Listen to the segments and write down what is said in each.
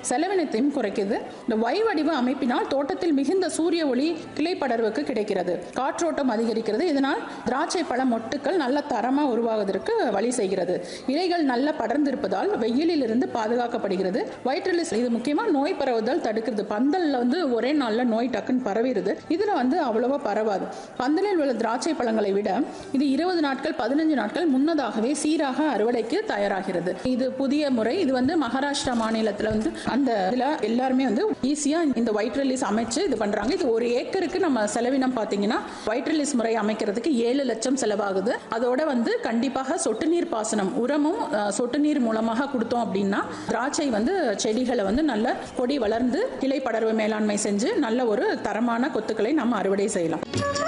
செலவினத்தையும் குறைக்குது இந்த Y வடிவ அமைப்பினால் தோட்டத்தில் மிகுந்த சூரிய ஒளி கிளை படர்வுக்கு கிடைக்கிறது காற்றோட்டம் அதிகரிக்கிறது இதனால் திராட்சை பழ மொட்டுக்கள் நல்ல தரமா உருவாவதற்கு வழி செய்கிறது இலைகள் நல்ல படர்ந்திருப்பதால் வெயிலில் இருந்து பாதுகாக்கப்படுகிறது வயிற்றில் இது முக்கியமா நோய் பரவுதல் தடுக்கிறது பந்தல்ல வந்து ஒரே நாள்ல நோய் டக்குன்னு பரவிடுது இதுல வந்து அவ்வளவா பரவாது பந்தலில் உள்ள திராட்சை பழங்களை விட இது இருபது நாட்கள் பதினஞ்சு நாட்கள் முன்னதாகவே சீராக அறுவடைக்கு தயாராகிறது இது புதிய முறை இது வந்து மகாராஷ்டிரா மாநிலத்துல வந்து அந்த இதுல எல்லாருமே வந்து ஈஸியா இந்த ஒயிட் ரிலீஸ் அமைச்சு இது பண்றாங்க இது ஒரு ஏக்கருக்கு நம்ம செலவினம் பாத்தீங்கன்னா ஒயிட் ரிலீஸ் முறை அமைக்கிறதுக்கு ஏழு லட்சம் செலவாகுது அதோட வந்து கண்டிப்பாக சொட்டு நீர் பாசனம் உரமும் அஹ், சொட்டு நீர் மூலமாக கொடுத்தோம் அப்படின்னா திராட்சை வந்து செடிகளை வந்து நல்ல கொடி வளர்ந்து கிளை படர்வு மேலாண்மை செஞ்சு நல்ல ஒரு தரமான கொத்துக்களை நம்ம அறுவடை செய்யலாம்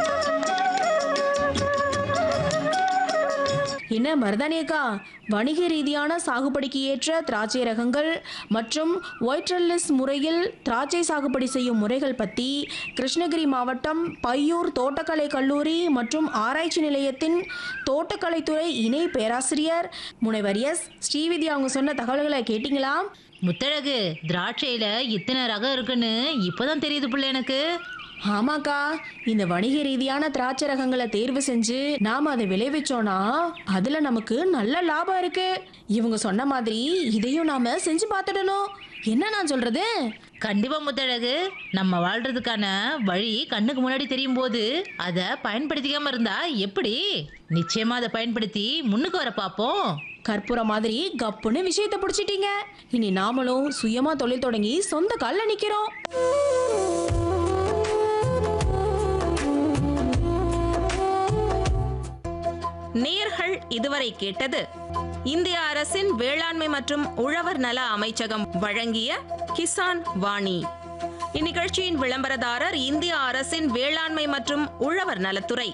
என்ன மருதானியக்கா வணிக ரீதியான சாகுபடிக்கு ஏற்ற திராட்சை ரகங்கள் மற்றும் ஒயிட்ரல்லிஸ் முறையில் திராட்சை சாகுபடி செய்யும் முறைகள் பற்றி கிருஷ்ணகிரி மாவட்டம் பையூர் தோட்டக்கலை கல்லூரி மற்றும் ஆராய்ச்சி நிலையத்தின் தோட்டக்கலைத்துறை இணை பேராசிரியர் முனைவர் எஸ் ஸ்ரீவித்யா அவங்க சொன்ன தகவல்களை கேட்டிங்களா முத்தழகு திராட்சையில இத்தனை ரகம் இருக்குன்னு இப்பதான் தெரியுது புள்ள எனக்கு ஆமாக்கா இந்த வணிக ரீதியான திராட்சை ரகங்களை தேர்வு செஞ்சு நாம அதை விளைவிச்சோம்னா அதுல நமக்கு நல்ல லாபம் இருக்கு இவங்க சொன்ன மாதிரி இதையும் நாம செஞ்சு பார்த்துடணும் என்ன நான் சொல்றது கண்டிப்பா முத்தழகு நம்ம வாழ்றதுக்கான வழி கண்ணுக்கு முன்னாடி தெரியும் போது அதை பயன்படுத்திக்காம இருந்தா எப்படி நிச்சயமா அதை பயன்படுத்தி முன்னுக்கு வர பார்ப்போம் கற்பூரம் மாதிரி கப்புன்னு விஷயத்தை பிடிச்சிட்டீங்க இனி நாமளும் சுயமா தொழில் தொடங்கி சொந்த கால்ல நிக்கிறோம் நேர்கள் இதுவரை கேட்டது இந்திய அரசின் வேளாண்மை மற்றும் உழவர் நல அமைச்சகம் வழங்கிய கிசான் வாணி இந்நிகழ்ச்சியின் விளம்பரதாரர் இந்திய அரசின் வேளாண்மை மற்றும் உழவர் நலத்துறை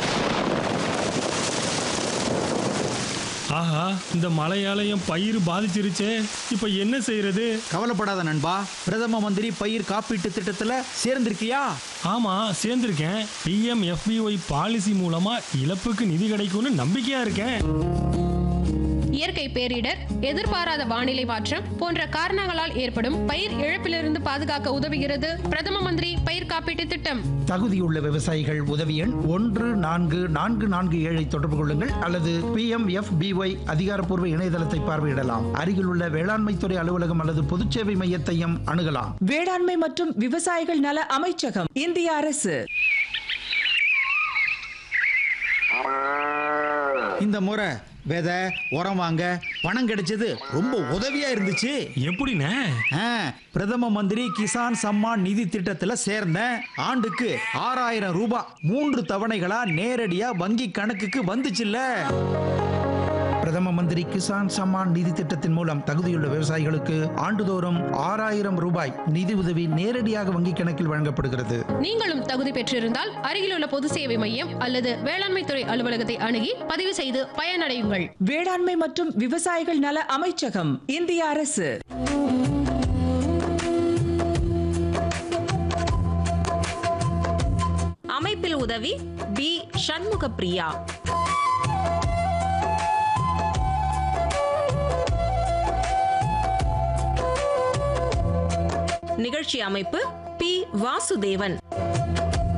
ஆஹா இந்த மழையால என் பயிர் பாதிச்சிருச்சே இப்போ என்ன செய்யறது கவலைப்படாத நண்பா பிரதம மந்திரி பயிர் காப்பீட்டு திட்டத்துல சேர்ந்திருக்கியா ஆமா சேர்ந்திருக்கேன் பிஎம் எஃபிஒய் பாலிசி மூலமா இழப்புக்கு நிதி கிடைக்கும்னு நம்பிக்கையா இருக்கேன் இயற்கை பேரிடர் எதிர்பாராத வானிலை மாற்றம் போன்ற காரணங்களால் ஏற்படும் பயிர் இழப்பிலிருந்து பாதுகாக்க உதவுகிறது பிரதம மந்திரி பயிர் காப்பீட்டு திட்டம் தகுதியுள்ள விவசாயிகள் உதவி எண் ஒன்று நான்கு நான்கு நான்கு ஏழை தொடர்பு கொள்ளுங்கள் அல்லது பி எம் எஃப் பிஒய் அதிகாரப்பூர்வ இணையதளத்தை பார்வையிடலாம் அருகிலுள்ள வேளாண்மைத்துறை அலுவலகம் அல்லது பொதுச்சேவை மையத்தையும் அணுகலாம் வேளாண்மை மற்றும் விவசாயிகள் நல அமைச்சகம் இந்திய அரசு இந்த முறை விதை உரம் வாங்க பணம் கிடைச்சது ரொம்ப உதவியா இருந்துச்சு எப்படிண்ணே ஆ, பிரதம மந்திரி கிசான் சம்மான் நிதி திட்டத்துல சேர்ந்தேன் ஆண்டுக்கு ஆறாயிரம் ரூபாய் மூன்று தவணைகளா நேரடியா வங்கி கணக்குக்கு வந்துச்சுல்ல பிரதம மந்திரி கிசான் சம்மான் நிதி திட்டத்தின் மூலம் தகுதியுள்ள விவசாயிகளுக்கு ஆண்டுதோறும் ஆறாயிரம் ரூபாய் நிதி உதவி நேரடியாக வங்கிக் கணக்கில் வழங்கப்படுகிறது நீங்களும் தகுதி பெற்றிருந்தால் அருகிலுள்ள பொது சேவை மையம் அல்லது வேளாண்மை துறை அலுவலகத்தை அணுகி பதிவு செய்து பயனடையுங்கள் வேளாண்மை மற்றும் விவசாயிகள் நல அமைச்சகம் இந்திய அரசு அமைப்பில் உதவி பி சண்முக பிரியா நிகழ்ச்சி அமைப்பு பி வாசுதேவன்